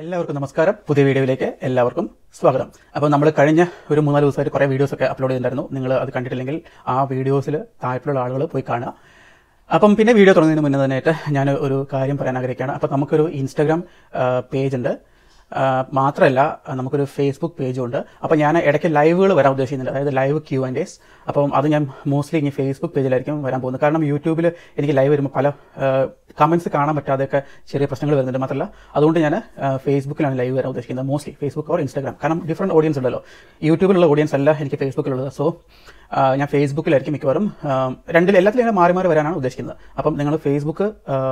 എല്ലാവർക്കും നമസ്കാരം പുതിയ വീഡിയോയിലേക്ക് എല്ലാവർക്കും സ്വാഗതം അപ്പോൾ നമ്മൾ കഴിഞ്ഞ ഒരു മൂന്നാല് ദിവസമായിട്ട് കുറേ വീഡിയോസ് ഒക്കെ അപ്ലോഡ് ചെയ്തിട്ടുണ്ടായിരുന്നു നിങ്ങൾ അത് കണ്ടിട്ടില്ലെങ്കിൽ ആ വീഡിയോസിൽ താഴെയുള്ള ആളുകൾ പോയി കാണുക അപ്പം പിന്നെ വീഡിയോ തുടങ്ങുന്നതിന് മുന്നേ തന്നെയായിട്ട് ഞാൻ ഒരു കാര്യം പറയാൻ ആഗ്രഹിക്കുകയാണ് അപ്പം നമുക്കൊരു ഇൻസ്റ്റാഗ്രാം പേജ് ഉണ്ട് ആ, മാത്രമല്ല നമുക്കൊരു ഫേസ്ബുക്ക് പേജും ഉണ്ട് അപ്പോൾ ഞാൻ ഇടയ്ക്ക് ലൈവുകൾ വരാൻ ഉദ്ദേശിക്കുന്നുണ്ട് അതായത് ലൈവ് ക്യൂ ആൻഡ് ഡേസ് അപ്പം അത് ഞാൻ മോസ്റ്റ്ലി ഇനി ഫേസ്ബുക്ക് പേജിലായിരിക്കും വരാൻ പോകുന്നത് കാരണം യൂട്യൂബിൽ എനിക്ക് ലൈവ് വരുമ്പോൾ പല കമൻസ് കാണാൻ പറ്റാതെയൊക്കെ ചെറിയ പ്രശ്നങ്ങൾ വരുന്നുണ്ട് മാത്രമല്ല അതുകൊണ്ട് ഞാൻ ഫേസ്ബുക്കിലാണ് ലൈവ് വരാൻ ഉദ്ദേശിക്കുന്നത് മോസ്റ്റ്ലി ഫേസ്ബുക്ക് ഓർ ഇൻസ്റ്റാഗ്രാം കാരണം ഡിഫറെൻറ്റ് ഓഡിയൻസ് ഉണ്ടല്ലോ യൂട്യൂബിലുള്ള ഓഡിയൻസ് അല്ല എനിക്ക് ഫേസ്ബുക്കിലുള്ളത് സോ ഞാൻ ഫേസ്ബുക്കിലായിരിക്കും മിക്കവാറും ആ, രണ്ടിൽ എല്ലാത്തിലും ഇങ്ങനെ മാറി മാറി വരാനാണ് ഉദ്ദേശിക്കുന്നത് അപ്പം നിങ്ങൾ ഫേസ്ബുക്ക്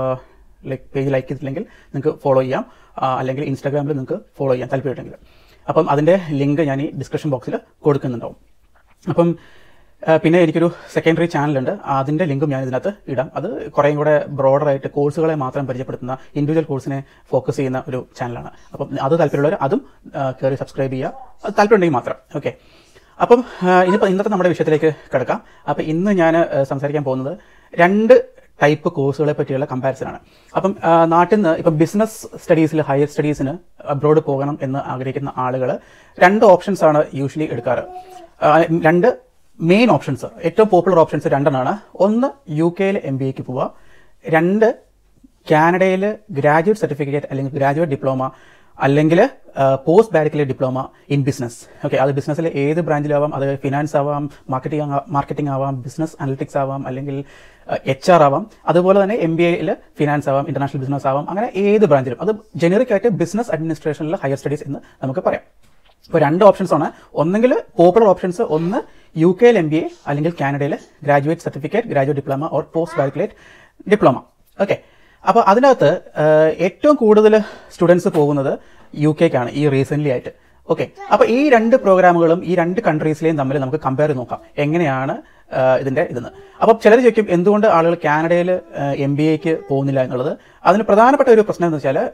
ലൈക്ക് പേജ് ലൈക്ക് ചെയ്തിട്ടില്ലെങ്കിൽ നിങ്ങൾക്ക് ഫോളോ ചെയ്യാം ആ, അല്ലെങ്കിൽ ഇൻസ്റ്റാഗ്രാമിൽ നിങ്ങൾക്ക് ഫോളോ ചെയ്യാം താല്പര്യമുണ്ടെങ്കിൽ അപ്പം അതിൻ്റെ ലിങ്ക് ഞാൻ ഈ ഡിസ്ക്രിപ്ഷൻ ബോക്സിൽ കൊടുക്കുന്നുണ്ടാവും അപ്പം ആ, പിന്നെ എനിക്കൊരു സെക്കൻഡറി ചാനലുണ്ട് അതിൻ്റെ ലിങ്കും ഞാൻ ഇതിനകത്ത് ഇടാം അത് കുറേയും കൂടെ ബ്രോഡറായിട്ട് കോഴ്സുകളെ മാത്രം പരിചയപ്പെടുത്തുന്ന ഇൻഡിവിജ്വൽ കോഴ്സിനെ ഫോക്കസ് ചെയ്യുന്ന ഒരു ചാനലാണ് അപ്പം അത് താല്പര്യമുള്ളവർ അതും ആ, കയറി സബ്സ്ക്രൈബ് ചെയ്യുക അത് താല്പര്യമുണ്ടെങ്കിൽ മാത്രം ഓക്കെ അപ്പം ആ, ഇനിയിപ്പോൾ ഇന്നത്തെ നമ്മുടെ വിഷയത്തിലേക്ക് കിടക്കാം അപ്പം ഇന്ന് ഞാൻ ആ, സംസാരിക്കാൻ പോകുന്നത് രണ്ട് ടൈപ്പ് കോഴ്സുകളെ പറ്റിയുള്ള കമ്പാരിസൺ ആണ് അപ്പം ആ, നാട്ടിൽ നിന്ന് ഇപ്പം ബിസിനസ് സ്റ്റഡീസിൽ ഹയർ സ്റ്റഡീസിന് അബ്രോഡ് പോകണം എന്ന് ആഗ്രഹിക്കുന്ന ആളുകൾ രണ്ട് ഓപ്ഷൻസ് ആണ് യൂഷ്വലി എടുക്കാറ് ആ, രണ്ട് മെയിൻ ഓപ്ഷൻസ് ഏറ്റവും പോപ്പുലർ ഓപ്ഷൻസ് രണ്ടെണ്ണമാണ് ഒന്ന് യു കെയിൽ എം ബി എക്ക് പോവുക രണ്ട് കാനഡയിൽ ഗ്രാജുവേറ്റ് സർട്ടിഫിക്കറ്റ് അല്ലെങ്കിൽ ഗ്രാജുവേറ്റ് ഡിപ്ലോമ അല്ലെങ്കിൽ post baccalaureate diploma in business okay അത് ബിസിനസ്സിലെ ഏത് ബ്രാഞ്ചിലാവാം അത് ഫിനാൻസ് ആവാം മാർക്കറ്റിംഗ് മാർക്കറ്റിംഗ് ആവാം ബിസിനസ് അനലിറ്റിക്സ് ആവാം അല്ലെങ്കിൽ എച്ച് ആർ ആവാം അതുപോലെ തന്നെ എം ബി എയിൽ ഫിനാൻസ് ആവാം ഇന്റർനാഷണൽ ബിസിനസ് ആവാം അങ്ങനെ ഏത് ബ്രാഞ്ചിലും അത് ജനറിക് ആയിട്ട് ബിസിനസ് അഡ്മിനിസ്ട്രേഷനിലെ ഹയർ സ്റ്റഡീസ് എന്ന് നമുക്ക് പറയാം ഇപ്പോൾ രണ്ട് ഓപ്ഷൻസ് ആണ് ഒന്നെങ്കിൽ പോപ്പുലർ ഓപ്ഷൻസ് ഒന്ന് യു കെയിൽ എം ബി എ അല്ലെങ്കിൽ കാനഡയിൽ graduate certificate graduate diploma or post baccalaureate diploma okay അപ്പോൾ അതിനകത്ത് ആഹ്, ഏറ്റവും കൂടുതൽ സ്റ്റുഡൻസ് പോകുന്നത് യു കെക്കാണ് ഈ റീസെന്റ് ആയിട്ട് ഓക്കെ അപ്പോൾ ഈ രണ്ട് പ്രോഗ്രാമുകളും ഈ രണ്ട് കൺട്രീസിലെയും തമ്മിൽ നമുക്ക് കമ്പയർ ചെയ്ത് നോക്കാം എങ്ങനെയാണ് ആഹ്, ഇതിന്റെ ഇതെന്ന് അപ്പം ചിലർ ചോദിക്കും എന്തുകൊണ്ട് ആളുകൾ കാനഡയിൽ എം ബി എക്ക് പോകുന്നില്ല എന്നുള്ളത് അതിന് പ്രധാനപ്പെട്ട ഒരു പ്രശ്നം എന്ന് വെച്ചാൽ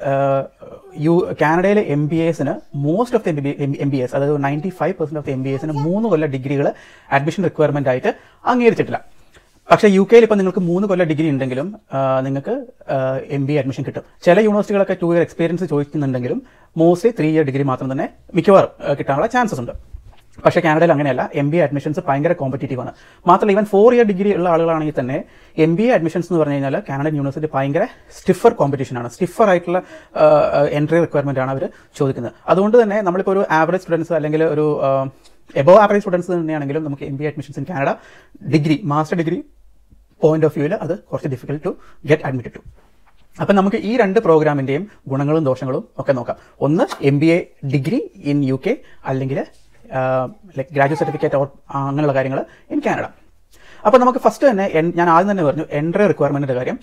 യു കാനഡയിലെ എം ബി എസിന് most of the M B S അതായത് ninety five percent of the M B എസിന് മൂന്ന് കൊല്ല ഡിഗ്രികൾ അഡ്മിഷൻ റിക്വയർമെന്റ് ആയിട്ട് അംഗീകരിച്ചിട്ടില്ല പക്ഷേ യു കെയിൽ ഇപ്പം നിങ്ങൾക്ക് മൂന്ന് കൊല്ലം ഡിഗ്രി ഉണ്ടെങ്കിലും ആ, നിങ്ങൾക്ക് എം ബി അഡ്മിഷൻ കിട്ടും ചില യൂണിവേഴ്സിറ്റികളൊക്കെ ടു ഇയർ എക്സ്പീരിയൻസ് ചോദിക്കുന്നുണ്ടെങ്കിലും മോസ്റ്റ്ലി ത്രീ ഇയർ ഡിഗ്രി മാത്രം തന്നെ മിക്കവാറും ആ, കിട്ടാനുള്ള ചാൻസസ് ഉണ്ട് പക്ഷേ കാനഡയിൽ അങ്ങനെയല്ല എം ബി എ അഡ്മിഷൻസ് ഭയങ്കര കോമ്പറ്റീറ്റീവ് ആണ് മാത്രമല്ല ഈവൻ ഫോർ ഇയർ ഡിഗ്രി ഉള്ള ആളുകളാണെങ്കിൽ തന്നെ എം ബി എ അഡ്മിഷൻസ് എന്ന് പറഞ്ഞു കഴിഞ്ഞാൽ കാനഡൻ യൂണിവേഴ്സിറ്റി ഭയങ്കര സ്റ്റിഫർ കോമ്പറ്റീഷൻ ആണ് സ്റ്റിഫർ ആയിട്ടുള്ള എൻട്രി റിക്വയർമെന്റ് ആണ് അവർ ചോദിക്കുന്നത് അതുകൊണ്ട് തന്നെ നമ്മളിപ്പോൾ ഒരു ആവറേജ് സ്റ്റുഡൻസ് അല്ലെങ്കിൽ ഒരു എബോ ആവറേജ് സ്റ്റുഡൻസ് തന്നെയാണെങ്കിലും നമുക്ക് M B A admissions in Canada degree master degree point of വ്യൂവിൽ അത് കുറച്ച് difficult to get admitted to അപ്പം നമുക്ക് ഈ രണ്ട് പ്രോഗ്രാമിന്റെയും ഗുണങ്ങളും ദോഷങ്ങളും ഒക്കെ നോക്കാം ഒന്ന് M B A degree in U K അല്ലെങ്കിൽ ലൈക്ക് ഗ്രാജുവേറ്റ് സർട്ടിഫിക്കറ്റ് ഓർ അങ്ങനെയുള്ള കാര്യങ്ങൾ ഇൻ കാനഡ അപ്പോൾ നമുക്ക് ഫസ്റ്റ് തന്നെ എൻ- ഞാൻ ആദ്യം തന്നെ പറഞ്ഞു എൻട്രി റിക്വയർമെന്റിന്റെ കാര്യം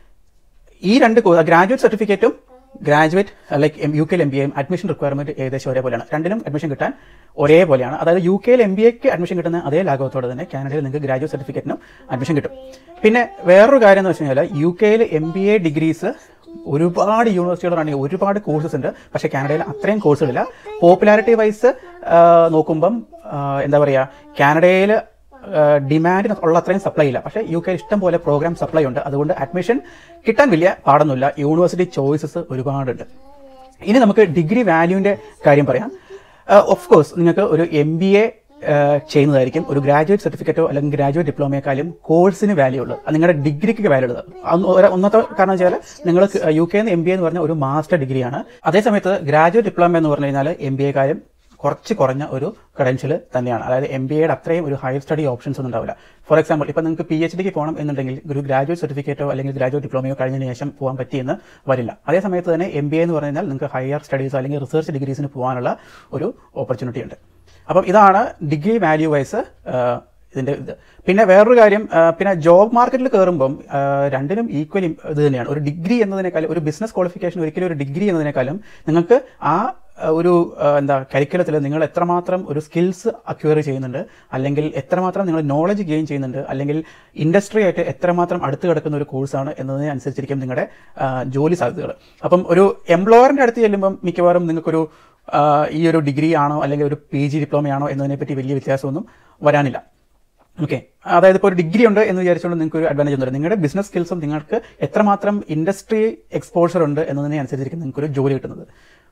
ഈ രണ്ട് ഗ്രാജുവേറ്റ് സർട്ടിഫിക്കറ്റും ഗ്രാജുവേറ്റ് ലൈക്ക് യു കെയിൽ എം ബി എയും അഡ്മിഷൻ റിക്വയർമെന്റ് ഏകദേശം ഒരേപോലെയാണ് രണ്ടിനും അഡ്മിഷൻ കിട്ടാൻ ഒരേപോലെയാണ് അതായത് യു കെയിൽ എം ബി എക്ക് അഡ്മിഷൻ കിട്ടുന്ന അതേ ലാഘവത്തോടെ തന്നെ കാനഡയിൽ നിങ്ങൾക്ക് ഗ്രാജുവേറ്റ് സർട്ടിഫിക്കറ്റിനും അഡ്മിഷൻ കിട്ടും പിന്നെ വേറൊരു കാര്യം എന്ന് വെച്ച് കഴിഞ്ഞാൽ യു കെയിൽ എം ബി എ ഡിഗ്രീസ് ഒരുപാട് യൂണിവേഴ്സിറ്റികളാണെങ്കിൽ ഒരുപാട് കോഴ്സസ് ഉണ്ട് പക്ഷേ കാനഡയിൽ അത്രയും കോഴ്സുകളില്ല പോപ്പുലാരിറ്റി വൈസ് നോക്കുമ്പം ആ, എന്താ പറയുക കാനഡയിൽ ഡിമാൻഡിന് ഉള്ള അത്രയും സപ്ലൈ ഇല്ല പക്ഷേ യു കെയിൽ ഇഷ്ടം പോലെ പ്രോഗ്രാം സപ്ലൈ ഉണ്ട് അതുകൊണ്ട് അഡ്മിഷൻ കിട്ടാൻ വലിയ പാടൊന്നുമില്ല യൂണിവേഴ്സിറ്റി ചോയ്സസ് ഒരുപാടുണ്ട് ഇനി നമുക്ക് ഡിഗ്രി വാല്യൂവിന്റെ കാര്യം പറയാം ഓഫ് കോഴ്സ് നിങ്ങൾക്ക് ഒരു എം ബി എ ചെയ്യുന്നതായിരിക്കും ഒരു ഗ്രാജുവേറ്റ് സർട്ടിഫിക്കറ്റോ അല്ലെങ്കിൽ ഗ്രാജുവേറ്റ് ഡിപ്ലോമയെക്കാളും കോഴ്സിന് വാല്യൂ ഉള്ളത് അത് നിങ്ങളുടെ ഡിഗ്രിക്ക് വാല്യൂ ഉള്ളത് അന്ന് ഒരു- ഒന്നാമത്തെ കാരണം വെച്ചാൽ നിങ്ങൾ യു കെ എം ബി എന്ന് പറഞ്ഞ ഒരു മാസ്റ്റർ ഡിഗ്രിയാണ് അതേസമയത്ത് ഗ്രാജുവേറ്റ് ഡിപ്ലോമ എന്ന് പറഞ്ഞു കഴിഞ്ഞാൽ എം ബി എക്കാളും കുറച്ച് കുറഞ്ഞ ഒരു ക്രെഡൻഷ്യൽ തന്നെയാണ് അതായത് എം ബി എയുടെ അത്രയും ഒരു ഹയർ സ്റ്റഡി ഓപ്ഷൻസ് ഒന്നും ഉണ്ടാവില്ല ഫോർ എക്സാമ്പിൾ ഇപ്പം നിങ്ങൾക്ക് പി എച്ച് ഡിക്ക് പോകണം എന്നുണ്ടെങ്കിൽ ഒരു ഗ്രാജുവേറ്റ് സർട്ടിഫിക്കറ്റോ അല്ലെങ്കിൽ ഗ്രാജുവേറ്റ് ഡിപ്ലോമയോ കഴിഞ്ഞതിന് ശേഷം പോകാൻ പറ്റിയെന്ന് വരില്ല അതേ സമയത്ത് തന്നെ എം ബി എ എന്ന് പറഞ്ഞാൽ നിങ്ങൾക്ക് ഹയർ സ്റ്റഡീസ് അല്ലെങ്കിൽ റിസർച്ച് ഡിഗ്രീസിന് പോകാനുള്ള ഒരു ഓപ്പർച്യൂണിറ്റി ഉണ്ട് അപ്പം ഇതാണ് ഡിഗ്രി വാല്യൂ വൈസ് ഇതിന്റെ ഇത് പിന്നെ വേറൊരു കാര്യം ആ, പിന്നെ ജോബ് മാർക്കറ്റിൽ കയറുമ്പം ആ, രണ്ടിനും ഈക്വലി ഇത് തന്നെയാണ് ഒരു ഡിഗ്രി എന്നതിനേക്കാളും ഒരു ബിസിനസ് ക്വാളിഫിക്കേഷൻ ഒരിക്കലും ഒരു ഡിഗ്രി എന്നതിനേക്കാളും നിങ്ങൾക്ക് ആ ആ, ഒരു ആ, എന്താ കരിക്കുലത്തിൽ നിങ്ങൾ എത്രമാത്രം ഒരു സ്കിൽസ് അക്വയർ ചെയ്യുന്നുണ്ട് അല്ലെങ്കിൽ എത്രമാത്രം നിങ്ങൾ നോളജ് ഗെയിൻ ചെയ്യുന്നുണ്ട് അല്ലെങ്കിൽ ഇൻഡസ്ട്രി ആയിട്ട് എത്രമാത്രം അടുത്ത് കിടക്കുന്ന ഒരു കോഴ്സാണ് എന്നതിനെ അനുസരിച്ചിരിക്കും നിങ്ങളുടെ ആ, ജോലി സാധ്യതകൾ അപ്പം ഒരു എംപ്ലോയറിന്റെ അടുത്ത് ചെല്ലുമ്പം മിക്കവാറും നിങ്ങൾക്കൊരു ആ, ഈ ഒരു ഡിഗ്രി ആണോ അല്ലെങ്കിൽ ഒരു പി ജി ഡിപ്ലോമയാണോ എന്നതിനെപ്പറ്റി വലിയ വ്യത്യാസമൊന്നും വരാനില്ല ഓക്കെ അതായത് ഇപ്പോൾ ഒരു ഡിഗ്രി ഉണ്ട് എന്ന് വിചാരിച്ചുകൊണ്ട് നിങ്ങൾക്ക് ഒരു അഡ്വാൻറ്റേജ് ഉണ്ട് നിങ്ങളുടെ ബിസിനസ് സ്കിൽസും നിങ്ങൾക്ക് എത്രമാത്രം ഇൻഡസ്ട്രി എക്സ്പോഷർ ഉണ്ട് എന്നതിനെ അനുസരിച്ചിരിക്കും നിങ്ങൾക്ക് ഒരു ജോലി കിട്ടുന്നത്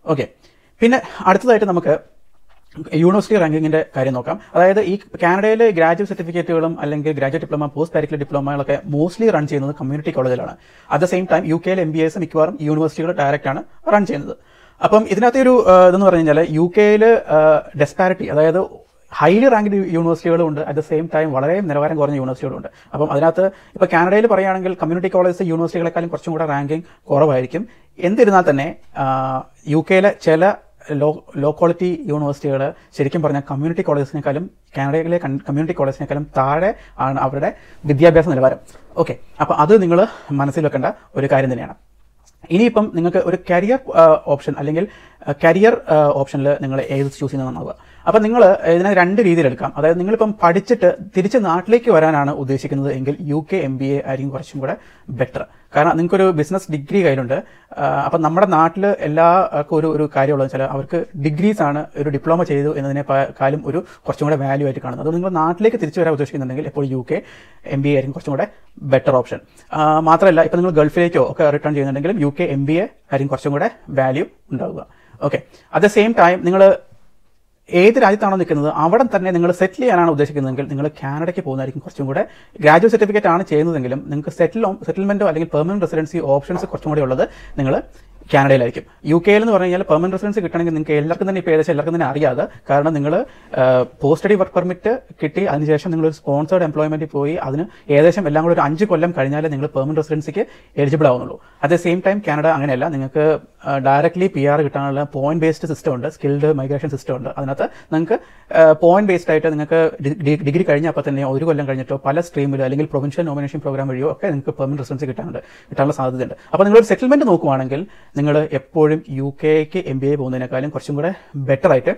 ഓക്കെ പിന്നെ അടുത്തതായിട്ട് നമുക്ക് യൂണിവേഴ്സിറ്റി റാങ്കിങ്ങിന്റെ കാര്യം നോക്കാം അതായത് ഈ കാനഡയിലെ ഗ്രാജുവേറ്റ് സർട്ടിഫിക്കറ്റുകളും അല്ലെങ്കിൽ ഗ്രാജുവേറ്റ് ഡിപ്ലോമ പോസ്റ്റ് പാരിക്കുലർ ഡിപ്ലോമകളൊക്കെ മോസ്റ്റ്ലി റൺ ചെയ്യുന്നത് കമ്മ്യൂണിറ്റി കോളേജിലാണ് at the same time U കെയിൽ എം ബി എസ് മിക്കവാറും യൂണിവേഴ്സിറ്റികൾ ഡയറക്റ്റ് ആണ് റൺ ചെയ്യുന്നത് അപ്പം ഇതിനകത്തെ ഒരു ആ, ഇതെന്ന് പറഞ്ഞു കഴിഞ്ഞാൽ യു കെയിൽ ഡെസ്പാരിറ്റി അതായത് ഹൈലി റാങ്ക്ഡ് യൂണിവേഴ്സിറ്റികളും ഉണ്ട് അറ്റ് ദ സെയിം ടൈം വളരെ നിലവാരം കുറഞ്ഞ യൂണിവേഴ്സിറ്റികളും ഉണ്ട് അപ്പം അതിനകത്ത് ഇപ്പോൾ കാനഡയിൽ പറയുകയാണെങ്കിൽ കമ്മ്യൂണിറ്റി കോളേജ് യൂണിവേഴ്സിറ്റികളെക്കാളും കുറച്ചും കൂടെ റാങ്കിങ് കുറവായിരിക്കും എന്നിരുന്നാൽ തന്നെ യു കെയിലെ ചില ലോ ലോ ക്വാളിറ്റി യൂണിവേഴ്സിറ്റികൾ ശരിക്കും പറഞ്ഞാൽ കമ്മ്യൂണിറ്റി കോളേജിനേക്കാളും കാനഡയിലെ കമ്മ്യൂണിറ്റി കോളേജിനേക്കാളും താഴെ ആണ് അവരുടെ വിദ്യാഭ്യാസ നിലവാരം ഓക്കെ അപ്പോൾ അത് നിങ്ങൾ മനസ്സിൽ വെക്കേണ്ട ഒരു കാര്യം തന്നെയാണ് ഇനിയിപ്പം നിങ്ങൾക്ക് ഒരു കരിയർ ഓപ്ഷൻ അല്ലെങ്കിൽ കരിയർ ഓപ്ഷനിൽ നിങ്ങൾ ഏത് ചൂസ് ചെയ്യുന്നത് നന്നാവുക അപ്പം നിങ്ങൾ ഇതിനെ രണ്ട് രീതിയിൽ എടുക്കാം അതായത് നിങ്ങളിപ്പം പഠിച്ചിട്ട് തിരിച്ച് നാട്ടിലേക്ക് വരാനാണ് ഉദ്ദേശിക്കുന്നത് എങ്കിൽ U K M B A ആയിരിക്കും കുറച്ചും കൂടെ ബെറ്റർ കാരണം നിങ്ങൾക്കൊരു ബിസിനസ് ഡിഗ്രി കയ്യിലുണ്ട് ആ, അപ്പം നമ്മുടെ നാട്ടിൽ എല്ലാ ആൾക്കും ഒരു ഒരു കാര്യമുള്ളത് വെച്ചാൽ അവർക്ക് ഡിഗ്രീസ് ആണ് ഒരു ഡിപ്ലോമ ചെയ്തു എന്നതിനേക്കാളും ഒരു കുറച്ചും കൂടെ വാല്യൂ ആയിട്ട് കാണുന്നത് അത് നിങ്ങൾ നാട്ടിലേക്ക് തിരിച്ചു വരാൻ ഉദ്ദേശിക്കുന്നുണ്ടെങ്കിൽ ഇപ്പോൾ U K M B A ആയിരിക്കും കുറച്ചും കൂടെ ബെറ്റർ ഓപ്ഷൻ മാത്രമല്ല ഇപ്പം നിങ്ങൾ ഗൾഫിലേക്കോ ഒക്കെ റിട്ടേൺ ചെയ്യുന്നുണ്ടെങ്കിലും U K M B A ആയിരിക്കും കുറച്ചും കൂടെ വാല്യൂ ഉണ്ടാവുക okay at the same time നിങ്ങൾ ഏത് രാജ്യത്താണോ നിൽക്കുന്നത് അവിടെ തന്നെ നിങ്ങൾ സെറ്റിൽ ചെയ്യാനാണ് ഉദ്ദേശിക്കുന്നതെങ്കിൽ നിങ്ങൾ കാനഡയ്ക്ക് പോകുന്നതായിരിക്കും കുറച്ചും കൂടെ ഗ്രാജുവേറ്റ് സർട്ടിഫിക്കറ്റ് ആണ് ചെയ്യുന്നതെങ്കിലും നിങ്ങൾക്ക് സെറ്റിൽ സെറ്റിൽമെന്റോ അല്ലെങ്കിൽ പെർമനന്റ് റെസിഡൻസി ഓപ്ഷൻസ് കുറച്ചും കൂടി ഉള്ളത് നിങ്ങൾ കാനഡയിലായിരിക്കും യു കെയിൽ എന്ന് പറഞ്ഞു കഴിഞ്ഞാൽ പെർമനന്റ് റെസിഡൻസി കിട്ടണമെങ്കിൽ നിങ്ങൾക്ക് എല്ലാവർക്കും തന്നെ ഇപ്പോൾ ഏകദേശം എല്ലാവർക്കും തന്നെ അറിയാതെ കാരണം നിങ്ങൾ പോസ്റ്റ് സ്റ്റഡി വർക്ക് പെർമിറ്റ് കിട്ടി അതിനുശേഷം നിങ്ങൾ ഒരു സ്പോൺസേർഡ് എംപ്ലോയ്മെന്റിൽ പോയി അതിന് ഏകദേശം എല്ലാം കൂടി ഒരു അഞ്ച് കൊല്ലം കഴിഞ്ഞാലേ നിങ്ങൾ പെർമനന്റ് റെസിഡൻസിക്ക് എലിജിബിൾ ആവുന്നുള്ളൂ at the same time Canada അങ്ങനെയല്ല നിങ്ങൾക്ക് ഡയറക്ട്ലി പി ആർ കിട്ടാനുള്ള പോയിന്റ് ബേസ്ഡ് സിസ്റ്റം ഉണ്ട് സ്കിൽഡ് മൈഗ്രേഷൻ സിസ്റ്റം ഉണ്ട് അതിനകത്ത് നിങ്ങൾക്ക് പോയിന്റ് ബേസ്ഡ് ആയിട്ട് നിങ്ങൾക്ക് ഡിഗ്രി കഴിഞ്ഞ അപ്പോൾ തന്നെ ഒരു കൊല്ലം കഴിഞ്ഞിട്ടോ പല സ്ട്രീമിലോ അല്ലെങ്കിൽ പ്രൊവിൻഷ്യൽ നോമിനേഷൻ പ്രോഗ്രാം വഴിയോ ഒക്കെ നിങ്ങൾക്ക് പെർമനന്റ് റെസിഡൻസി കിട്ടാനുണ്ട് കിട്ടാനുള്ള സാധ്യതയുണ്ട് അപ്പോൾ നിങ്ങളൊരു സെറ്റിൽമെന്റ് നോക്കുവാണെങ്കിൽ നിങ്ങൾ എപ്പോഴും യു കെക്ക് എം ബി എ പോകുന്നതിനേക്കാളും കുറച്ചും കൂടെ ബെറ്റർ ആയിട്ട്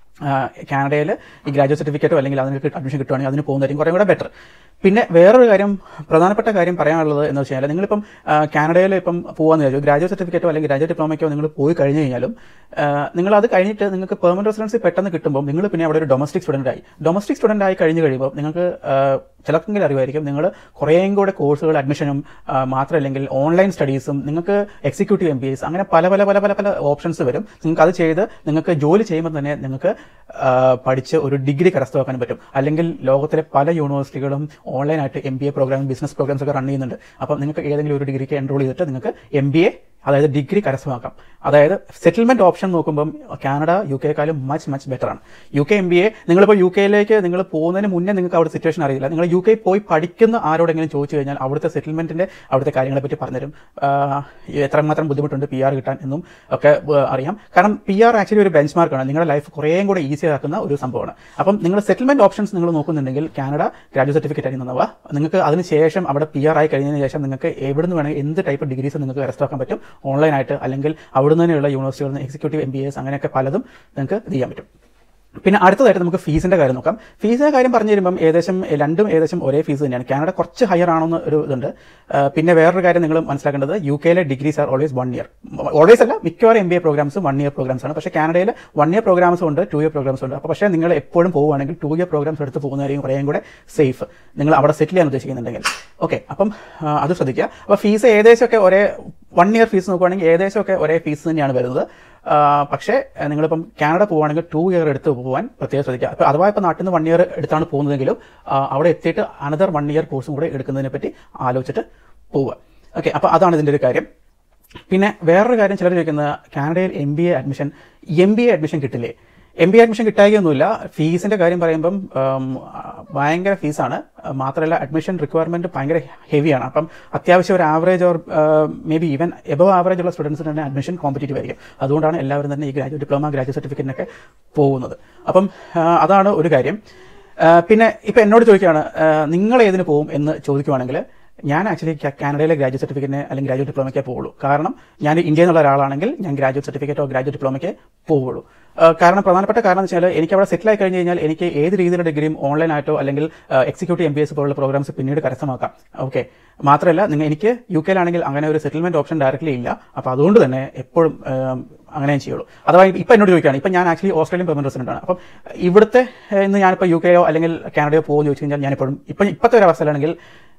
കാനഡയിൽ ഈ ഗ്രാജുവേറ്റ് സർട്ടിഫിക്കറ്റോ അല്ലെങ്കിൽ അതിന് അഡ്മിഷൻ കിട്ടുവാണെങ്കിൽ അതിന് പോകുന്നതായിരിക്കും കുറേ കൂടെ ബെറ്റർ പിന്നെ വേറൊരു കാര്യം പ്രധാനപ്പെട്ട കാര്യം പറയാനുള്ളത് എന്ന് വെച്ച് കഴിഞ്ഞാൽ നിങ്ങളിപ്പം കാനഡയിൽ ഇപ്പം പോകാന്ന് വിചാരിച്ചു ഗ്രാജുവേറ്റ് സർട്ടിഫിക്കറ്റോ അല്ലെങ്കിൽ ഗ്രാജുവേറ്റ് ഡിപ്ലോമയ്ക്കോ നിങ്ങൾ പോയി കഴിഞ്ഞ് കഴിഞ്ഞാലും ആ, നിങ്ങൾ അത് കഴിഞ്ഞിട്ട് നിങ്ങൾക്ക് പെർമനന്റ് റെസിഡൻസി പെട്ടെന്ന് കിട്ടുമ്പോൾ നിങ്ങൾ പിന്നെ അവിടെ ഒരു ഡൊമസ്റ്റിക് സ്റ്റുഡന്റ് ആയി ഡൊമസ്റ്റിക് സ്റ്റുഡന്റ് ആയി കഴിഞ്ഞ് കഴിയുമ്പോൾ നിങ്ങൾക്ക് ആ, ചിലർക്കെങ്കിലും അറിവായിരിക്കും നിങ്ങൾ കുറേയും കൂടെ കോഴ്സുകൾ അഡ്മിഷനും ആ, മാത്രമല്ലെങ്കിൽ ഓൺലൈൻ സ്റ്റഡീസും നിങ്ങൾക്ക് എക്സിക്യൂട്ടീവ് എം ബി എസ് അങ്ങനെ പല പല പല പല പല ഓപ്ഷൻസ് വരും നിങ്ങൾക്ക് അത് ചെയ്ത് നിങ്ങൾക്ക് ജോലി ചെയ്യുമ്പോൾ തന്നെ നിങ്ങൾക്ക് ആ, പഠിച്ച് ഒരു ഡിഗ്രി കരസ്ഥമാക്കാൻ പറ്റും അല്ലെങ്കിൽ ലോകത്തിലെ പല യൂണിവേഴ്സിറ്റികളും ഓൺലൈനായിട്ട് M B A program business programs ഒക്കെ റൺ ചെയ്യുന്നുണ്ട് അപ്പം നിങ്ങൾക്ക് ഏതെങ്കിലും ഒരു ഡിഗ്രിക്ക് എൻറോൾ ചെയ്തിട്ട് നിങ്ങൾക്ക് എം ബി എ അതായത് ഡിഗ്രി കരസ്ഥമാക്കാം അതായത് സെറ്റിൽമെന്റ് ഓപ്ഷൻ നോക്കുമ്പം കാനഡ യു കെക്കാളും മച്ച് മച്ച് ബെറ്റർ ആണ് U K M B A നിങ്ങളിപ്പോൾ യു കെയിലേക്ക് നിങ്ങൾ പോകുന്നതിന് മുന്നേ നിങ്ങൾക്ക് അവിടെ സിറ്റുവേഷൻ അറിയില്ല നിങ്ങൾ യു കെ പോയി പഠിക്കുന്ന ആരോടെങ്കിലും ചോദിച്ചു കഴിഞ്ഞാൽ അവിടുത്തെ സെറ്റിൽമെന്റിന്റെ അവിടുത്തെ കാര്യങ്ങളെ പറ്റി പറഞ്ഞുതരും ആഹ് എത്രമാത്രം ബുദ്ധിമുട്ടുണ്ട് പി ആർ കിട്ടാൻ എന്നും ഒക്കെ ആഹ് അറിയാം കാരണം പി ആർ ആക്ച്വലി ഒരു ബെഞ്ച് മാർക്കാണ് നിങ്ങളുടെ ലൈഫ് കുറേയും കൂടെ ഈസി ആക്കുന്ന ഒരു സംഭവമാണ് അപ്പം നിങ്ങൾ സെറ്റിൽമെന്റ് ഓപ്ഷൻസ് നിങ്ങൾ നോക്കുന്നുണ്ടെങ്കിൽ കാനഡ ഗ്രാജുവേറ്റ് സർട്ടിഫിക്കറ്റ് ആയി നന്നവ നിങ്ങൾക്ക് അതിന് ശേഷം അവിടെ പി ആർ ആയി കഴിഞ്ഞതിന് ശേഷം നിങ്ങൾക്ക് എവിടുന്ന് വേണമെങ്കിൽ എന്ത് ടൈപ്പ് ഡിഗ്രീസ് നിങ്ങൾക്ക് കരസ്ഥമാക്കാൻ പറ്റും ഓൺലൈനായിട്ട് അല്ലെങ്കിൽ അവിടുന്ന് തന്നെയുള്ള യൂണിവേഴ്സിറ്റികളിൽ നിന്ന് എക്സിക്യൂട്ടീവ് എം ബി എസ് അങ്ങനെയൊക്കെ പലതും നിങ്ങൾക്ക് ഇത് ചെയ്യാൻ പറ്റും പിന്നെ അടുത്തതായിട്ട് നമുക്ക് ഫീസിന്റെ കാര്യം നോക്കാം ഫീസിന്റെ കാര്യം പറഞ്ഞു തരുമ്പം ഏകദേശം രണ്ടും ഏകദേശം ഒരേ ഫീസ് തന്നെയാണ് കാനഡ കുറച്ച് ഹയർ ആണെന്ന് ഒരു ഇതുണ്ട് ആ, പിന്നെ വേറൊരു കാര്യം നിങ്ങൾ മനസ്സിലാക്കേണ്ടത് യു കെയിലെ degrees are always one year always അല്ല മിക്കവാറും M B A programs one year programs ആണ് പക്ഷേ കാനഡയിൽ വൺ ഇയർ പ്രോഗ്രാംസ് ഉണ്ട് ടു ഇയർ പ്രോഗ്രാംസ് ഉണ്ട് അപ്പോൾ പക്ഷേ നിങ്ങൾ എപ്പോഴും പോവുകയാണെങ്കിൽ ടു ഇയർ പ്രോഗ്രാംസ് എടുത്ത് പോകുന്നതായിരിക്കും കുറേയും കൂടെ സേഫ് നിങ്ങൾ അവിടെ സെറ്റിൽ ചെയ്യാൻ ഉദ്ദേശിക്കുന്നുണ്ടെങ്കിൽ ഓക്കെ അപ്പം ആ, അത് ശ്രദ്ധിക്കുക അപ്പോൾ ഫീസ് ഏകദേശമൊക്കെ ഒരേ വൺ ഇയർ ഫീസ് നോക്കുവാണെങ്കിൽ ഏകദേശമൊക്കെ ഒരേ ഫീസ് തന്നെയാണ് വരുന്നത് ആ, പക്ഷേ ആ, നിങ്ങളിപ്പം കാനഡ പോവുകയാണെങ്കിൽ ടു ഇയർ എടുത്ത് പോകാൻ പ്രത്യേകം ശ്രദ്ധിക്കുക അപ്പോൾ അഥവാ ഇപ്പോൾ നാട്ടിൽ നിന്ന് വൺ ഇയർ എടുത്താണ് പോകുന്നതെങ്കിലും ആ, അവിടെ എത്തിയിട്ട് അനദർ വൺ ഇയർ കോഴ്സും കൂടെ എടുക്കുന്നതിനെ പറ്റി ആലോചിച്ചിട്ട് പോവുക ഓക്കെ അപ്പോൾ അതാണ് ഇതിൻ്റെ ഒരു കാര്യം പിന്നെ വേറൊരു കാര്യം ചിലർ ചോദിക്കുന്നത് കാനഡയിൽ M B A admission M B A admission കിട്ടില്ലേ എം ബി എ അഡ്മിഷൻ കിട്ടായികയൊന്നുമില്ല ഫീസിന്റെ കാര്യം പറയുമ്പം ഉം, ഭയങ്കര ഫീസാണ് മാത്രമല്ല അഡ്മിഷൻ റിക്വയർമെന്റ് ഭയങ്കര ഹെവിയാണ് അപ്പം അത്യാവശ്യം ഒരു average or maybe even above average ഉള്ള സ്റ്റുഡൻസിന് തന്നെ അഡ്മിഷൻ കോമ്പറ്റീറ്റീവ് ആയിരിക്കും അതുകൊണ്ടാണ് എല്ലാവരും തന്നെ ഈ ഗ്രാജുവേറ്റ് ഡിപ്ലോമ ഗ്രാജുവേറ്റ് സർട്ടിഫിക്കറ്റിനൊക്കെ പോകുന്നത് അപ്പം ആ, അതാണ് ഒരു കാര്യം ആ, പിന്നെ ഇപ്പം എന്നോട് ചോദിക്കുകയാണ് ആ, നിങ്ങൾ ഏതിന് പോകും എന്ന് ചോദിക്കുവാണെങ്കിൽ ഞാൻ ആക്ച്വലി കാനഡയിലെ ഗ്രാജുവേറ്റ് സർട്ടിഫിക്കറ്റിന് അല്ലെങ്കിൽ ഗ്രാജുവേറ്റ് ഡിപ്ലോമയ്ക്ക് പോവുള്ളൂ കാരണം ഞാൻ ഇന്ത്യയിൽ നിന്നുള്ള ഒരാളാണെങ്കിൽ ഞാൻ ഗ്രാജുവേറ്റ് സർട്ടിഫിക്കറ്റോ ഗ്രാജുവേറ്റ് ഡിപ്ലോമയ്ക്ക് പോവുള്ളൂ ആ, കാരണം പ്രധാനപ്പെട്ട കാരണം എന്ന് വെച്ചാൽ എനിക്ക് അവിടെ സെറ്റിൽ ആയി കഴിഞ്ഞ് കഴിഞ്ഞാൽ എനിക്ക് ഏത് രീതിയിലുള്ള ഡിഗ്രിയും ഓൺലൈനായിട്ടോ അല്ലെങ്കിൽ എക്സിക്യൂട്ടീവ് എം ബി എസ് പോലുള്ള പ്രോഗ്രാംസ് പിന്നീട് കരസ്ഥമാക്കാം ഓക്കെ മാത്രമല്ല നിങ്ങൾ എനിക്ക് യു കെയിലാണെങ്കിൽ അങ്ങനെ ഒരു സെറ്റിൽമെന്റ് ഓപ്ഷൻ ഡയറക്റ്റ്ലി ഇല്ല അപ്പോൾ അതുകൊണ്ട് തന്നെ എപ്പോഴും ആം, അങ്ങനെ ചെയ്യുള്ളൂ അഥവാ ഇപ്പം എന്നോട് ചോദിക്കുകയാണ് ഇപ്പം ഞാൻ ആക്ച്വലി ഓസ്ട്രേലിയൻ പെർമനന്റ് റെസിഡന്റ് ആണ് അപ്പം ഇവിടുത്തെ ഏഹ്, ഇന്ന് ഞാനിപ്പോൾ യു കെയോ അല്ലെങ്കിൽ കാനഡയോ പോകുമെന്ന് ചോദിച്ചു കഴിഞ്ഞാൽ ഞാനിപ്പോഴും ഇപ്പം ഇപ്പോഴത്തെ ഒരു അവസ്ഥയിലാണെങ്കിൽ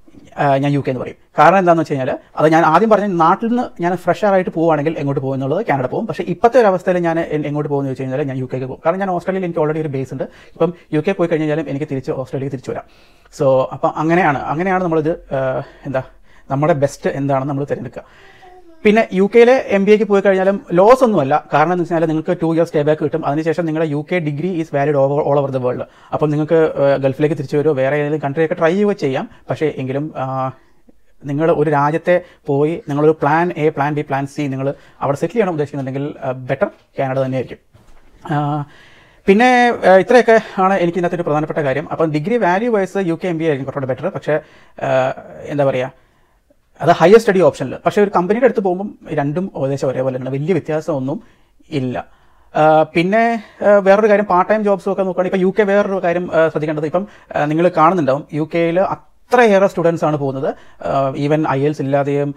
ആ, ഞാൻ യു കെ എന്ന് പറയും കാരണം എന്താണെന്ന് വെച്ച് കഴിഞ്ഞാൽ അത് ഞാൻ ആദ്യം പറഞ്ഞ നാട്ടിൽ നിന്ന് ഞാൻ ഫ്രഷർ ആയിട്ട് പോവുകയാണെങ്കിൽ എങ്ങോട്ട് പോകും എന്നുള്ളത് കാനഡ പോകും പക്ഷേ ഇപ്പോഴത്തെ ഒരു അവസ്ഥയിൽ ഞാൻ എ- എങ്ങോട്ട് പോകുമെന്ന് വെച്ച് കഴിഞ്ഞാൽ ഞാൻ യു കെക്ക് പോകും കാരണം ഞാൻ ഓസ്ട്രേലിയയിൽ എനിക്ക് ഓൾറെഡി ഒരു ബേസ് ഉണ്ട് ഇപ്പം യു കെ പോയി കഴിഞ്ഞാലും എനിക്ക് തിരിച്ച് ഓസ്ട്രേലിയക്ക് തിരിച്ചു വരാം സോ അപ്പം അങ്ങനെയാണ് അങ്ങനെയാണ് നമ്മളിത് ആ, എന്താ നമ്മുടെ ബെസ്റ്റ് എന്താണെന്ന് നമ്മൾ തിരഞ്ഞെടുക്കുക പിന്നെ യു കെയിലെ എം ബി എക്ക് പോയി കഴിഞ്ഞാലും ലോസ് ഒന്നുമല്ല കാരണം എന്ന് വെച്ചാൽ നിങ്ങൾക്ക് ടു ഇയർ സ്റ്റേ ബാക്ക് കിട്ടും അതിനുശേഷം നിങ്ങളുടെ U K degree is valid over all over the world അപ്പം നിങ്ങൾക്ക് ആ, ഗൾഫിലേക്ക് തിരിച്ചു വരുമോ വേറെ ഏതെങ്കിലും കൺട്രിയൊക്കെ ട്രൈ ചെയ്യുക ചെയ്യാം പക്ഷേ എങ്കിലും നിങ്ങൾ ഒരു രാജ്യത്തെ പോയി നിങ്ങളൊരു plan A plan B plan C നിങ്ങൾ അവിടെ സെറ്റിൽ ചെയ്യണം ഉദ്ദേശിക്കുന്നുണ്ടെങ്കിൽ ബെറ്റർ കാനഡ തന്നെയായിരിക്കും ആ, പിന്നെ ആ, ഇത്രയൊക്കെ ആണ് എനിക്ക് ഇതിനകത്ത് ഒരു പ്രധാനപ്പെട്ട കാര്യം അപ്പം degree value wise U K M B ആയിരിക്കും കുറച്ചുകൂടെ ബെറ്റർ പക്ഷേ ആ, എന്താ പറയുക അത് ഹയർ സ്റ്റഡി ഓപ്ഷനിൽ പക്ഷേ ഒരു കമ്പനിയുടെ അടുത്ത് പോകുമ്പം രണ്ടും ഏകദേശം ഒരേപോലെ തന്നെ വലിയ വ്യത്യാസമൊന്നും ഇല്ല ആ, പിന്നെ ആ, വേറൊരു കാര്യം പാർട്ട് ടൈം ജോബ്സും ഒക്കെ നോക്കുകയാണെങ്കിൽ ഇപ്പം യു കെ വേറൊരു കാര്യം ആ, ശ്രദ്ധിക്കേണ്ടത് ഇപ്പം നിങ്ങൾ കാണുന്നുണ്ടാവും യു കെയിൽ അത്രയേറെ സ്റ്റുഡൻസ് ആണ് പോകുന്നത് ഈവൻ ഐ എൽസ് ഇല്ലാതെയും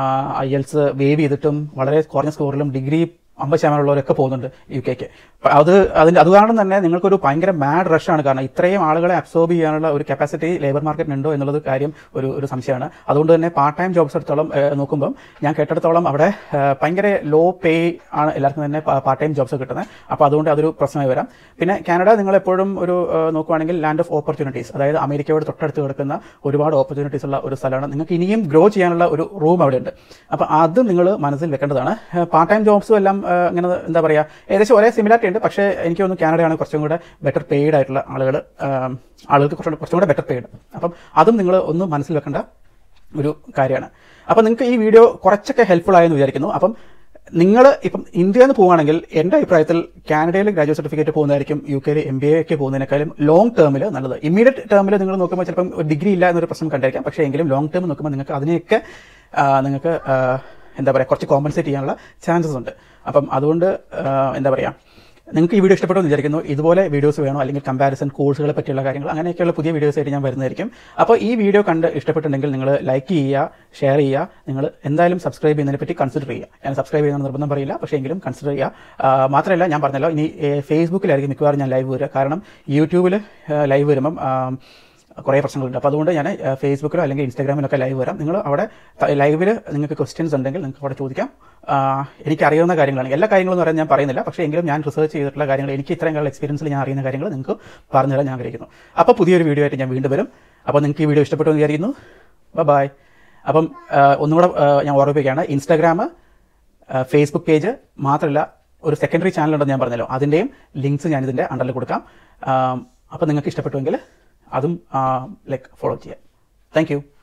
ഐ എൽസ് വേവ് ചെയ്തിട്ടും വളരെ കുറഞ്ഞ സ്കോറിലും ഡിഗ്രി അമ്പത് ശതമാനമുള്ളവരൊക്കെ പോകുന്നുണ്ട് യു കെക്ക് അത് അതിൻ്റെ അത് കാരണം തന്നെ നിങ്ങൾക്കൊരു ഭയങ്കര മാഡ് റഷാണ് കാരണം ഇത്രയും ആളുകളെ അബ്സോർബ് ചെയ്യാനുള്ള ഒരു കപ്പാസിറ്റി ലേബർ മാർക്കറ്റിനുണ്ടോ എന്നുള്ളത് കാര്യം ഒരു ഒരു സംശയമാണ് അതുകൊണ്ട് തന്നെ പാർട്ട് ടൈം ജോബ്സ് എടുത്തോളം ഏഹ്, നോക്കുമ്പം ഞാൻ കേട്ടിടത്തോളം അവിടെ ഏഹ്, ഭയങ്കര ലോ പേ ആണ് എല്ലാവർക്കും തന്നെ പാർട്ട് ടൈം ജോബ്സ് കിട്ടുന്നത് അപ്പോൾ അതുകൊണ്ട് അതൊരു പ്രശ്നമായി വരാം പിന്നെ കാനഡ നിങ്ങൾ എപ്പോഴും ഒരു ഏഹ്, നോക്കുവാണെങ്കിൽ ലാൻഡ് ഓഫ് ഓപ്പർച്യൂണിറ്റീസ് അതായത് അമേരിക്കയോട് തൊട്ടടുത്ത് കിടക്കുന്ന ഒരുപാട് ഓപ്പർച്യൂണിറ്റീസ് ഉള്ള ഒരു സ്ഥലമാണ് നിങ്ങൾക്ക് ഇനിയും ഗ്രോ ചെയ്യാനുള്ള ഒരു റൂം അവിടെ ഉണ്ട് അപ്പോൾ അത് നിങ്ങൾ മനസ്സിൽ വെക്കേണ്ടതാണ് പാർട്ട് ടൈം ജോബ്സും എല്ലാം ഏഹ്, ഇങ്ങനെ എന്താ പറയുക ഏകദേശം ഒരേ സിമിലാരിറ്റി ഉണ്ട് പക്ഷേ എനിക്ക് തോന്നുന്നു കാനഡയാണ് കുറച്ചും കൂടെ ബെറ്റർ പെയ്ഡ് ആയിട്ടുള്ള ആളുകൾ ആളുകൾക്ക് കുറച്ചും കുറച്ചും കൂടെ ബെറ്റർ പെയ്ഡ് അപ്പം അതും നിങ്ങൾ ഒന്ന് മനസ്സിൽ വെക്കേണ്ട ഒരു കാര്യമാണ് അപ്പം നിങ്ങൾക്ക് ഈ വീഡിയോ കുറച്ചൊക്കെ ഹെൽപ്ഫുൾ ആയെന്ന് വിചാരിക്കുന്നു അപ്പം നിങ്ങൾ ഇപ്പം ഇന്ത്യയിൽ നിന്ന് പോവുകയാണെങ്കിൽ എൻ്റെ അഭിപ്രായത്തിൽ കാനഡയിൽ ഗ്രാജുവേറ്റ് സർട്ടിഫിക്കറ്റ് പോകുന്നതായിരിക്കും യു കെയിൽ എം ബി എക്ക് പോകുന്നതിനേക്കാളും ലോങ് ടേമിൽ നല്ലത് ഇമ്മീഡിയറ്റ് ടേമിൽ നിങ്ങൾ നോക്കുമ്പോൾ ചിലപ്പം ഒരു ഡിഗ്രി ഇല്ല എന്നൊരു പ്രശ്നം കണ്ടായിരിക്കാം പക്ഷേ എങ്കിലും ലോങ് ടേം നോക്കുമ്പോൾ നിങ്ങൾക്ക് അതിനെയൊക്കെ ആ, നിങ്ങൾക്ക് ആ, എന്താ പറയുക കുറച്ച് കോമ്പൻസേറ്റ് ചെയ്യാനുള്ള ചാൻസസ് ഉണ്ട് അപ്പം അതുകൊണ്ട് ആ, എന്താ പറയുക നിങ്ങൾക്ക് ഈ വീഡിയോ ഇഷ്ടപ്പെട്ടു എന്ന് വിചാരിക്കുന്നു ഇതുപോലെ വീഡിയോസ് വേണോ അല്ലെങ്കിൽ കമ്പാരിസൺ കോഴ്സുകളെ പറ്റിയുള്ള കാര്യങ്ങൾ അങ്ങനെയൊക്കെയുള്ള പുതിയ വീഡിയോസ് ആയിട്ട് ഞാൻ വരുന്നതായിരിക്കും അപ്പോൾ ഈ വീഡിയോ കണ്ട് ഇഷ്ടപ്പെട്ടിട്ടുണ്ടെങ്കിൽ നിങ്ങൾ ലൈക്ക് ചെയ്യുക ഷെയർ ചെയ്യുക നിങ്ങൾ എന്തായാലും സബ്സ്ക്രൈബ് ചെയ്യുന്നതിനെ പറ്റി കൺസിഡർ ചെയ്യുക ഞാൻ സബ്സ്ക്രൈബ് ചെയ്യുന്ന നിർബന്ധം പറയില്ല പക്ഷേ എങ്കിലും കൺസിഡർ ചെയ്യുക ആ, മാത്രമല്ല ഞാൻ പറഞ്ഞല്ലോ ഇനി ഏ, ഫേസ്ബുക്കിലായിരിക്കും മിക്കവാറും ഞാൻ ലൈവ് വരിക കാരണം യൂട്യൂബിൽ ലൈവ് വരുമ്പം ആ, കുറേ പ്രശ്നങ്ങളുണ്ട് അപ്പോൾ അതുകൊണ്ട് ഞാൻ ഏഹ്, ഫേസ്ബുക്കിലോ അല്ലെങ്കിൽ ഇൻസ്റ്റാഗ്രാമിലൊക്കെ ലൈവ് വരാം നിങ്ങൾ അവിടെ ലൈവിൽ നിങ്ങൾക്ക് ക്വസ്റ്റ്യൻസ് ഉണ്ടെങ്കിൽ നിങ്ങൾക്ക് അവിടെ ചോദിക്കാം ആഹ്, എനിക്ക് അറിയാവുന്ന കാര്യങ്ങളാണ് എല്ലാ കാര്യങ്ങളും പറയാൻ ഞാൻ പറയുന്നില്ല പക്ഷേ എങ്കിലും ഞാൻ റിസർച്ച് ചെയ്തിട്ടുള്ള കാര്യങ്ങൾ എനിക്ക് ഇത്രയും കാലം എക്സ്പീരിയൻസിൽ ഞാൻ അറിയുന്ന കാര്യങ്ങൾ നിങ്ങൾക്ക് പറഞ്ഞുതരാൻ ഞാൻ ആഗ്രഹിക്കുന്നു അപ്പോൾ പുതിയൊരു വീഡിയോ ആയിട്ട് ഞാൻ വീണ്ടും വരും അപ്പോൾ നിങ്ങൾക്ക് ഈ വീഡിയോ ഇഷ്ടപ്പെട്ടു എന്ന് വിചാരിക്കുന്നു ബൈ അപ്പം ആഹ്, ഒന്നുകൂടെ ആഹ്, ഞാൻ ഓർമ്മിപ്പിക്കുകയാണ് ഇൻസ്റ്റാഗ്രാം ഫേസ്ബുക്ക് പേജ് മാത്രമല്ല ഒരു സെക്കൻഡറി ചാനൽ ഉണ്ടെന്ന് ഞാൻ പറഞ്ഞല്ലോ അതിൻ്റെയും ലിങ്ക്സ് ഞാൻ ഇതിൻ്റെ അണ്ടറിൽ കൊടുക്കാം അപ്പോൾ നിങ്ങൾക്ക് ഇഷ്ടപ്പെട്ടുവെങ്കിൽ അതും ലൈക്ക് ഫോളോ ചെയ്യാം താങ്ക് യു